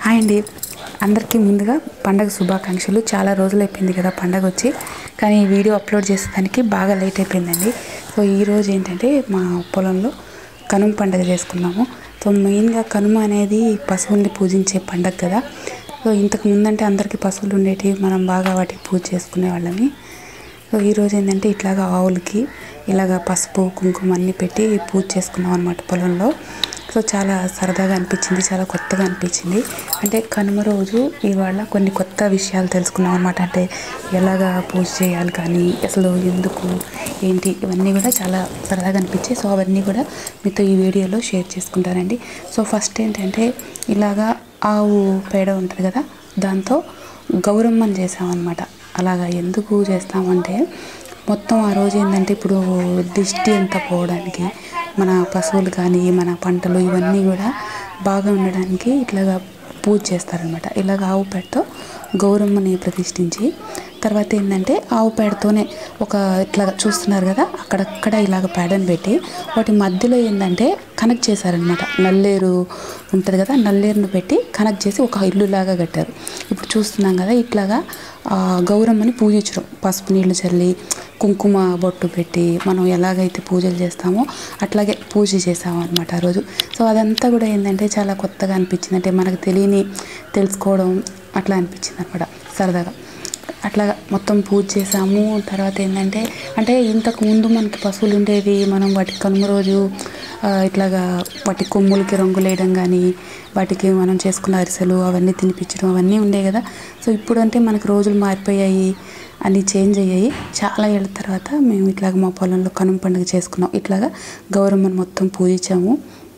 hi అండి అందరికీ ముందుగా పండగ శుభాకాంక్షలు చాలా రోజులు అయిపోయింది కదా పండగ వచ్చి కానీ ఈ వీడియో అప్లోడ్ చేసేదానికి బాగా లేట్ అయిపోయిందండి సో ఈ రోజు ఏంటంటే మా పొలంలో కనుమ పండగ చేసుకున్నాము సో మెయిన్గా కనుమ అనేది పశువుల్ని పూజించే పండగ కదా సో ఇంతకు ముందంటే అందరికీ పశువులు ఉండేటివి మనం బాగా వాటికి పూజ చేసుకునే వాళ్ళని సో ఈరోజు ఏంటంటే ఇట్లాగా ఆవులకి ఇలాగ పసుపు కుంకుమ అన్నీ పెట్టి పూజ చేసుకున్నాం అనమాట పొలంలో సో చాలా సరదాగా అనిపించింది చాలా కొత్తగా అనిపించింది అంటే కనుమ రోజు ఇవాళ కొన్ని కొత్త విషయాలు తెలుసుకున్నాం అనమాట అంటే ఎలాగా పూజ చేయాలి కానీ అసలు ఎందుకు ఏంటి ఇవన్నీ కూడా చాలా సరదాగా అనిపించాయి సో అవన్నీ కూడా మీతో ఈ వీడియోలో షేర్ చేసుకుంటానండి సో ఫస్ట్ ఏంటంటే ఇలాగా ఆవు పేడ ఉంటుంది కదా దాంతో గౌరమ్మని చేసామన్నమాట అలాగా ఎందుకు చేస్తామంటే మొత్తం ఆ రోజు ఏంటంటే ఇప్పుడు దిష్టి అంతా పోవడానికి మన పశువులు కానీ మన పంటలు ఇవన్నీ కూడా బాగా ఉండడానికి ఇట్లాగా పూజ చేస్తారనమాట ఇలాగ ఆవు పేడతో గౌరమ్మని ప్రతిష్ఠించి తర్వాత ఏంటంటే ఆవు పేడతోనే ఒక ఇట్లా చూస్తున్నారు కదా అక్కడక్కడ ఇలాగ పేడని పెట్టి వాటి మధ్యలో ఏంటంటే కనెక్ట్ చేశారనమాట నల్లేరు ఉంటుంది కదా నల్లేరును పెట్టి కనెక్ట్ చేసి ఒక ఇల్లులాగా కట్టారు ఇప్పుడు చూస్తున్నాం కదా ఇట్లాగా ఆ, గౌరమ్మని పూజించడం పసుపు నీళ్లు చల్లి కుంకుమ బొట్టు పెట్టి మనం ఎలాగైతే పూజలు చేస్తామో అట్లాగే పూజ చేసాము అనమాట ఆ రోజు సో అదంతా కూడా ఏంటంటే చాలా కొత్తగా అనిపించింది అంటే మనకు తెలియని తెలుసుకోవడం అట్లా అనిపించింది అనమాట సరదాగా అట్లా మొత్తం పూజ చేసాము తర్వాత ఏంటంటే అంటే ఇంతకు ముందు మనకి పశువులు ఉండేవి మనం వాటికి కనుమ రోజు ఆ, ఇట్లాగా వాటి కొమ్ములకి రంగులు వేయడం కానీ వాటికి మనం చేసుకున్న అరిసెలు అవన్నీ తినిపించడం అవన్నీ ఉండే కదా సో ఇప్పుడు అంటే మనకు రోజులు మారిపోయాయి అన్నీ చేంజ్ అయ్యాయి చాలా ఏళ్ళ తర్వాత మేము ఇట్లాగ మా పొలంలో కనుమ పండుగ చేసుకున్నాం ఇట్లాగా గౌరమ్మని మొత్తం పూజించాము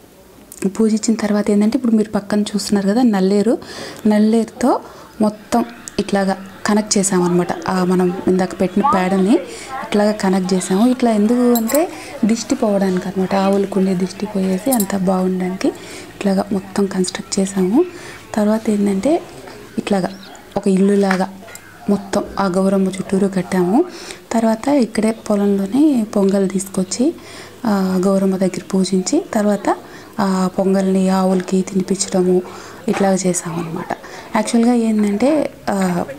పూజించిన తర్వాత ఏంటంటే ఇప్పుడు మీరు పక్కన చూస్తున్నారు కదా నల్లేరు నల్లేరుతో మొత్తం ఇట్లాగా కనెక్ట్ చేసామన్నమాట ఆ మనం ఇందాక పెట్టిన పేడని ఇట్లాగా కనెక్ట్ చేసాము ఇట్లా ఎందుకు అంటే దిష్టి పోవడానికి అనమాట ఆవులకు ఉండే దిష్టి పోయేసి అంతా బాగుండడానికి ఇట్లాగా మొత్తం కన్స్ట్రక్ట్ చేసాము తర్వాత ఏంటంటే ఇట్లాగా ఒక ఇల్లులాగా మొత్తం ఆ గౌరమ్మ చుట్టూరు కట్టాము తర్వాత ఇక్కడే పొలంలోనే పొంగల్ తీసుకొచ్చి ఆ గౌరమ్మ దగ్గర పూజించి తర్వాత ఆ పొంగల్ని ఆవులకి తినిపించడము ఇట్లా చేసామన్నమాట యాక్చువల్గా ఏంటంటే ఆ,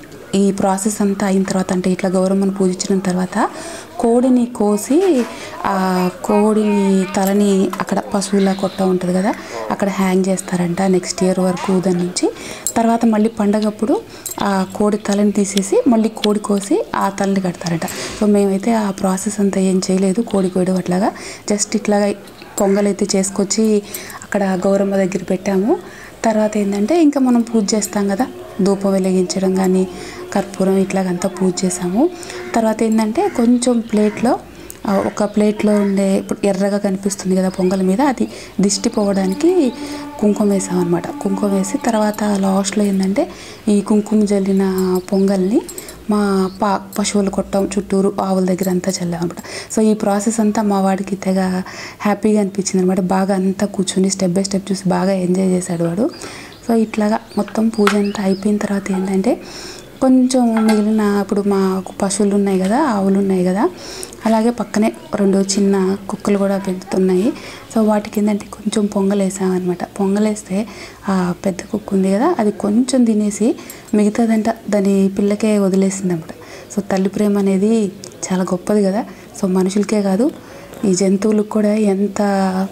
ఈ ప్రాసెస్ అంతా అయిన తర్వాత అంటే ఇట్లా గౌరమ్మను పూజించిన తర్వాత కోడిని కోసి ఆ కోడిని తలని అక్కడ పశువుల కొట్ట ఉంటుంది కదా అక్కడ హ్యాంగ్ చేస్తారంట నెక్స్ట్ ఇయర్ వరకు దాని నుంచి తర్వాత మళ్ళీ పండగప్పుడు ఆ కోడి తలని తీసేసి మళ్ళీ కోడి కోసి ఆ తలని కడతారంట సో మేమైతే ఆ ప్రాసెస్ అంతా ఏం చేయలేదు కోడి కోయడం అట్లాగా జస్ట్ ఇట్లాగా పొంగల్ అయితే చేసుకొచ్చి అక్కడ గౌరమ్మ దగ్గర పెట్టాము తర్వాత ఏంటంటే ఇంకా మనం పూజ చేస్తాం కదా ధూపం వెలిగించడం కానీ కర్పూరం ఇట్లాగంతా పూజ చేసాము తర్వాత ఏంటంటే కొంచెం ప్లేట్లో ఆ, ఒక ప్లేట్లో ఉండే ఇప్పుడు ఎర్రగా కనిపిస్తుంది కదా పొంగల్ మీద అది దిష్టి పోవడానికి కుంకుమ వేసాం అనమాట కుంకుమ వేసి తర్వాత లాస్ట్లో ఏంటంటే ఈ కుంకుమ జల్లిన పొంగల్ని మా పా పశువులు కొట్టం చుట్టూరు ఆవుల దగ్గర అంతా చల్లాం అనమాట సో ఈ ప్రాసెస్ అంతా మా వాడికి తెగ హ్యాపీగా అనిపించింది అనమాట బాగా అంతా కూర్చొని స్టెప్ బై స్టెప్ చూసి బాగా ఎంజాయ్ చేశాడు వాడు సో ఇట్లాగా మొత్తం పూజ అంతా అయిపోయిన తర్వాత ఏంటంటే కొంచెం మిగిలిన ఇప్పుడు మాకు పశువులు ఉన్నాయి కదా ఆవులు ఉన్నాయి కదా అలాగే పక్కనే రెండు చిన్న కుక్కలు కూడా పెంచుతున్నాయి సో వాటికి ఏంటంటే కొంచెం పొంగల్ వేసామన్నమాట పొంగల్ వేస్తే ఆ పెద్ద కుక్క ఉంది కదా అది కొంచెం తినేసి మిగతాదంట దాని పిల్లకే వదిలేసింది అనమాట సో తల్లి ప్రేమ అనేది చాలా గొప్పది కదా సో మనుషులకే కాదు ఈ జంతువులకు కూడా ఎంత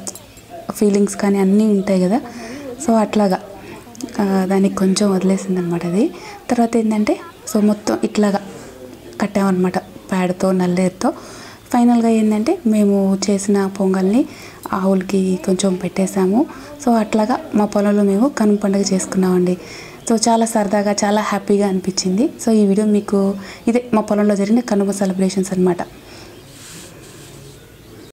ఫీలింగ్స్ కానీ అన్నీ ఉంటాయి కదా సో అట్లాగా ఆ, దానికి కొంచెం వదిలేసింది అనమాట అది తర్వాత ఏంటంటే సో మొత్తం ఇట్లాగా కట్టామన్నమాట పేడతో నల్లేరుతో ఫైనల్గా ఏంటంటే మేము చేసిన పొంగల్ని ఆవులకి కొంచెం పెట్టేశాము సో అట్లాగా మా పొలంలో మేము కనుమ పండుగ చేసుకున్నామండి సో చాలా సరదాగా చాలా హ్యాపీగా అనిపించింది సో ఈ వీడియో మీకు ఇదే మా పొలంలో జరిగిన కనుమ సెలబ్రేషన్స్ అనమాట